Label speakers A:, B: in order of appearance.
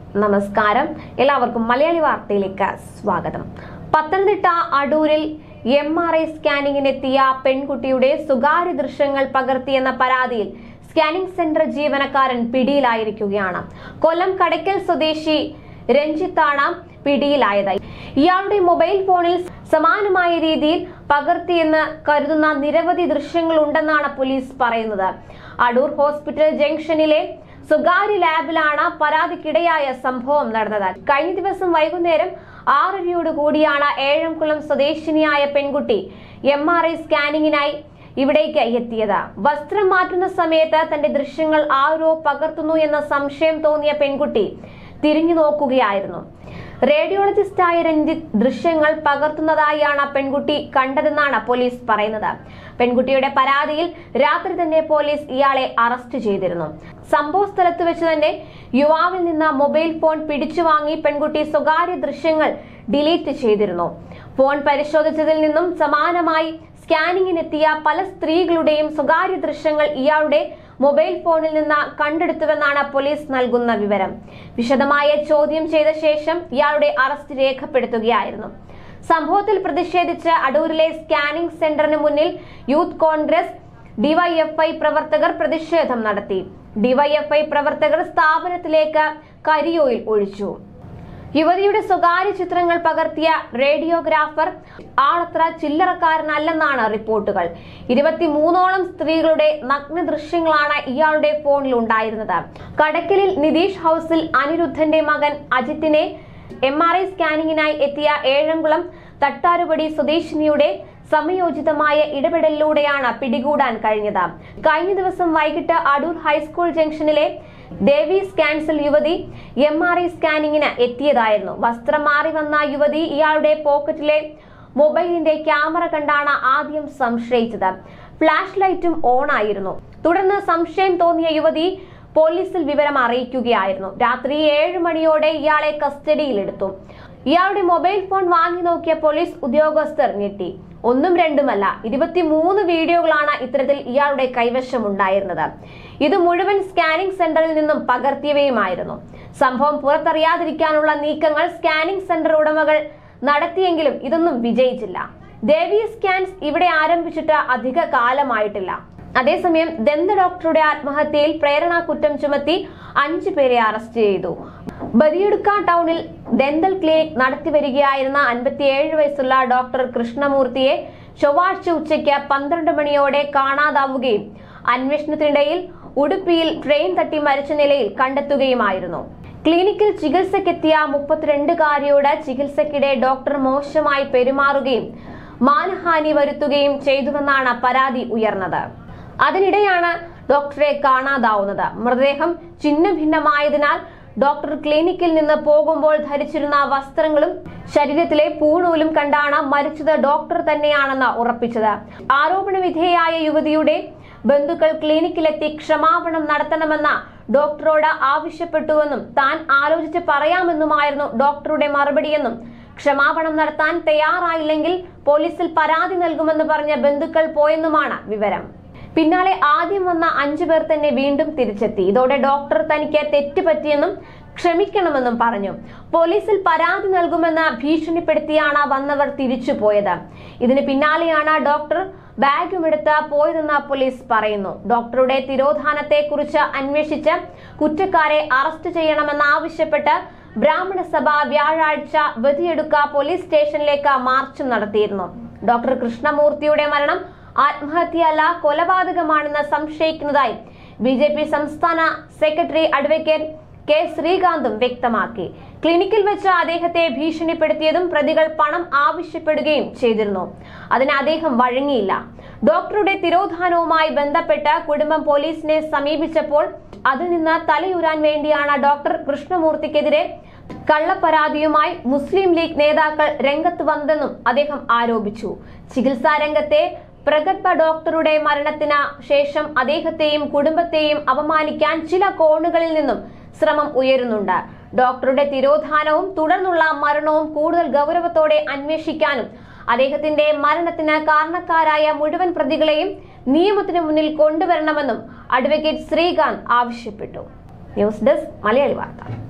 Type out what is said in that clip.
A: നമസ്കാരം എല്ലാവർക്കും മലയാളി വാർത്തയിലേക്ക് സ്വാഗതം പത്തനംതിട്ട അടൂരിൽ എം ആർ ഐ സ്കാനിങ്ങിനെത്തിയ പെൺകുട്ടിയുടെ സ്വകാര്യ ദൃശ്യങ്ങൾ പകർത്തിയെന്ന പരാതിയിൽ സ്കാനിംഗ് സെന്റർ ജീവനക്കാരൻ പിടിയിലായിരിക്കുകയാണ് കൊല്ലം കടയ്ക്കൽ സ്വദേശി രഞ്ജിത്താണ് പിടിയിലായത് ഇയാളുടെ മൊബൈൽ ഫോണിൽ സമാനമായ രീതിയിൽ പകർത്തിയെന്ന് കരുതുന്ന നിരവധി ദൃശ്യങ്ങൾ ഉണ്ടെന്നാണ് പോലീസ് പറയുന്നത് അടൂർ ഹോസ്പിറ്റൽ ജംഗ്ഷനിലെ സ്വകാര്യ ലാബിലാണ് പരാതിക്കിടയായ സംഭവം നടന്നത് കഴിഞ്ഞ ദിവസം വൈകുന്നേരം ആറരയോട് കൂടിയാണ് ഏഴംകുളം സ്വദേശിനിയായ പെൺകുട്ടി എം ആർ ഐ സ്കാനിങ്ങിനായി ഇവിടേക്ക് എത്തിയത് വസ്ത്രം മാറ്റുന്ന സമയത്ത് തന്റെ ദൃശ്യങ്ങൾ ആരോ പകർത്തുന്നു എന്ന സംശയം തോന്നിയ പെൺകുട്ടി തിരിഞ്ഞു നോക്കുകയായിരുന്നു റേഡിയോളജിസ്റ്റായ രഞ്ജിത്ത് ദൃശ്യങ്ങൾ പകർത്തുന്നതായാണ് പെൺകുട്ടി കണ്ടതെന്നാണ് പോലീസ് പറയുന്നത് പെൺകുട്ടിയുടെ പരാതിയിൽ രാത്രി തന്നെ പോലീസ് ഇയാളെ അറസ്റ്റ് ചെയ്തിരുന്നു സംഭവ സ്ഥലത്ത് വെച്ച് തന്നെ യുവാവിൽ നിന്ന് മൊബൈൽ ഫോൺ പിടിച്ചു വാങ്ങി പെൺകുട്ടി സ്വകാര്യ ദൃശ്യങ്ങൾ ഡിലീറ്റ് ചെയ്തിരുന്നു ഫോൺ പരിശോധിച്ചതിൽ നിന്നും സമാനമായി സ്കാനിങ്ങിനെത്തിയ പല സ്ത്രീകളുടെയും സ്വകാര്യ ദൃശ്യങ്ങൾ ഇയാളുടെ മൊബൈൽ ഫോണിൽ നിന്ന് കണ്ടെടുത്തുവെന്നാണ് പോലീസ് നൽകുന്ന വിവരം വിശദമായ ചോദ്യം ചെയ്ത ശേഷം ഇയാളുടെ അറസ്റ്റ് രേഖപ്പെടുത്തുകയായിരുന്നു സംഭവത്തിൽ പ്രതിഷേധിച്ച് അടൂരിലെ സ്കാനിംഗ് സെന്ററിന് മുന്നിൽ യൂത്ത് കോൺഗ്രസ് ഡിവൈഎഫ്ഐ പ്രവർത്തകർ പ്രതിഷേധം നടത്തി ഡിവൈഎഫ്ഐ പ്രവർത്തകർ സ്ഥാപനത്തിലേക്ക് കരിയോയിൽ ഒഴിച്ചു യുവതിയുടെ സ്വകാര്യ ചിത്രങ്ങൾ പകർത്തിയ റേഡിയോഗ്രാഫർ ആളത്ര ചില്ലറക്കാരനല്ലെന്നാണ് റിപ്പോർട്ടുകൾ ഇരുപത്തിമൂന്നോളം സ്ത്രീകളുടെ നഗ്ന ദൃശ്യങ്ങളാണ് ഇയാളുടെ ഫോണിൽ ഉണ്ടായിരുന്നത് കടക്കലിൽ നിതീഷ് ഹൌസിൽ അനിരുദ്ധന്റെ മകൻ അജിത്തിനെ എം ആർ ഐ സ്കാനിങ്ങിനായി എത്തിയ ഏഴംകുളം തട്ടാരുപടി സ്വദേശിനിയുടെ സമയോചിതമായ ഇടപെടലിലൂടെയാണ് പിടികൂടാൻ കഴിഞ്ഞത് കഴിഞ്ഞ ദിവസം വൈകിട്ട് അടൂർ ഹൈസ്കൂൾ ജംഗ്ഷനിലെ ദേവി സ്കാൻസിൽ യുവതി എം ആർ ഐ സ്കാനിങ്ങിന് എത്തിയതായിരുന്നു വസ്ത്രം മാറി വന്ന യുവതി ഇയാളുടെ പോക്കറ്റിലെ മൊബൈലിന്റെ ക്യാമറ കണ്ടാണ് ആദ്യം സംശയിച്ചത് ഫ്ലാഷ് ലൈറ്റും ഓൺ ആയിരുന്നു തുടർന്ന് സംശയം തോന്നിയ യുവതി പോലീസിൽ വിവരം അറിയിക്കുകയായിരുന്നു രാത്രി ഏഴ് മണിയോടെ ഇയാളെ കസ്റ്റഡിയിലെടുത്തു ഇയാളുടെ മൊബൈൽ ഫോൺ വാങ്ങി നോക്കിയ പോലീസ് ഉദ്യോഗസ്ഥർ ഞെട്ടി ഒന്നും രണ്ടുമല്ല ഇരുപത്തിമൂന്ന് വീഡിയോകളാണ് ഇത്തരത്തിൽ ഇയാളുടെ കൈവശം ഉണ്ടായിരുന്നത് ഇത് മുഴുവൻ സ്കാനിംഗ് സെന്ററിൽ നിന്നും പകർത്തിയവയുമായിരുന്നു സംഭവം പുറത്തറിയാതിരിക്കാനുള്ള നീക്കങ്ങൾ സ്കാനിംഗ് സെന്റർ ഉടമകൾ നടത്തിയെങ്കിലും ഇതൊന്നും വിജയിച്ചില്ല ദേവി സ്കാൻസ് ഇവിടെ ആരംഭിച്ചിട്ട് അധിക കാലമായിട്ടില്ല അതേസമയം ദന്ത ഡോക്ടറുടെ ആത്മഹത്യയിൽ പ്രേരണ കുറ്റം ചുമത്തി അഞ്ചു പേരെ അറസ്റ്റ് ചെയ്തു ബദിയടുക്ക ടൗണിൽ ഡെന്റൽ ക്ലിനിക് നടത്തി വരികയായിരുന്ന അൻപത്തിയേഴ് വയസ്സുള്ള ഡോക്ടർ കൃഷ്ണമൂർത്തിയെ ചൊവ്വാഴ്ച ഉച്ചയ്ക്ക് പന്ത്രണ്ട് മണിയോടെ കാണാതാവുകയും അന്വേഷണത്തിനിടയിൽ ഉടുപ്പിയിൽ ട്രെയിൻ തട്ടി മരിച്ച നിലയിൽ കണ്ടെത്തുകയുമായിരുന്നു ക്ലിനിക്കിൽ ചികിത്സക്കെത്തിയ മുപ്പത്തിരണ്ടുകാരിയോട് ചികിത്സക്കിടെ ഡോക്ടർ മോശമായി പെരുമാറുകയും മാനഹാനി വരുത്തുകയും ചെയ്തുവെന്നാണ് പരാതി ഉയർന്നത് അതിനിടെയാണ് ഡോക്ടറെ കാണാതാവുന്നത് മൃതദേഹം ചിഹ്ന ഭിന്നമായതിനാൽ ഡോക്ടർ ക്ലിനിക്കിൽ നിന്ന് പോകുമ്പോൾ ധരിച്ചിരുന്ന വസ്ത്രങ്ങളും ശരീരത്തിലെ പൂണൂലും കണ്ടാണ് മരിച്ചത് ഡോക്ടർ തന്നെയാണെന്ന് ഉറപ്പിച്ചത് ആരോപണ വിധേയായ യുവതിയുടെ ബന്ധുക്കൾ ക്ലിനിക്കിലെത്തി ക്ഷമാപണം നടത്തണമെന്ന ഡോക്ടറോട് ആവശ്യപ്പെട്ടുവെന്നും താൻ ആലോചിച്ച് പറയാമെന്നുമായിരുന്നു ഡോക്ടറുടെ മറുപടിയെന്നും ക്ഷമാപണം നടത്താൻ തയ്യാറായില്ലെങ്കിൽ പോലീസിൽ പരാതി നൽകുമെന്ന് പറഞ്ഞ ബന്ധുക്കൾ പോയെന്നുമാണ് വിവരം പിന്നാലെ ആദ്യം വന്ന അഞ്ചു പേർ തന്നെ വീണ്ടും തിരിച്ചെത്തി ഇതോടെ ഡോക്ടർ തനിക്ക് തെറ്റ് പറ്റിയെന്നും ക്ഷമിക്കണമെന്നും പറഞ്ഞു പോലീസിൽ പരാതി നൽകുമെന്ന് ഭീഷണിപ്പെടുത്തിയാണ് വന്നവർ തിരിച്ചു പോയത് ഇതിന് പിന്നാലെയാണ് ഡോക്ടർ ബാഗുമെടുത്ത് പോയതെന്ന് പോലീസ് പറയുന്നു ഡോക്ടറുടെ തിരോധാനത്തെ കുറിച്ച് അന്വേഷിച്ച് കുറ്റക്കാരെ അറസ്റ്റ് ചെയ്യണമെന്നാവശ്യപ്പെട്ട് ബ്രാഹ്മണ സഭ വ്യാഴാഴ്ച വെതിയെടുക്ക പോലീസ് സ്റ്റേഷനിലേക്ക് മാർച്ച് നടത്തിയിരുന്നു ഡോക്ടർ കൃഷ്ണമൂർത്തിയുടെ മരണം ആത്മഹത്യയല്ല കൊലപാതകമാണെന്ന് സംശയിക്കുന്നതായി ബി ജെ പി സംസ്ഥാന സെക്രട്ടറി അഡ്വക്കേറ്റ് കെ ശ്രീകാന്തും വ്യക്തമാക്കി ക്ലിനിക്കിൽ വെച്ച് അദ്ദേഹത്തെ ഭീഷണിപ്പെടുത്തിയതും പ്രതികൾ പണം ആവശ്യപ്പെടുകയും ചെയ്തിരുന്നു അതിന് അദ്ദേഹം വഴങ്ങിയില്ല ഡോക്ടറുടെ തിരോധാനവുമായി ബന്ധപ്പെട്ട് കുടുംബം പോലീസിനെ സമീപിച്ചപ്പോൾ അതിൽ നിന്ന് തലയുരാൻ വേണ്ടിയാണ് ഡോക്ടർ കൃഷ്ണമൂർത്തിക്കെതിരെ കള്ളപ്പരാതിയുമായി മുസ്ലിം ലീഗ് നേതാക്കൾ രംഗത്ത് വന്നതെന്നും അദ്ദേഹം ആരോപിച്ചു ചികിത്സാ രംഗത്തെ പ്രഗത്ഭ ഡോക്ടറുടെ മരണത്തിന് ശേഷം അദ്ദേഹത്തെയും കുടുംബത്തെയും അപമാനിക്കാൻ ചില കോണുകളിൽ നിന്നും ശ്രമം ഉയരുന്നുണ്ട് ഡോക്ടറുടെ തിരോധാനവും തുടർന്നുള്ള മരണവും കൂടുതൽ ഗൗരവത്തോടെ അന്വേഷിക്കാനും അദ്ദേഹത്തിന്റെ മരണത്തിന് കാരണക്കാരായ മുഴുവൻ പ്രതികളെയും നിയമത്തിന് മുന്നിൽ കൊണ്ടുവരണമെന്നും അഡ്വക്കേറ്റ് ശ്രീകാന്ത് ആവശ്യപ്പെട്ടു ന്യൂസ് ഡെസ്ക് മലയാളി വാർത്ത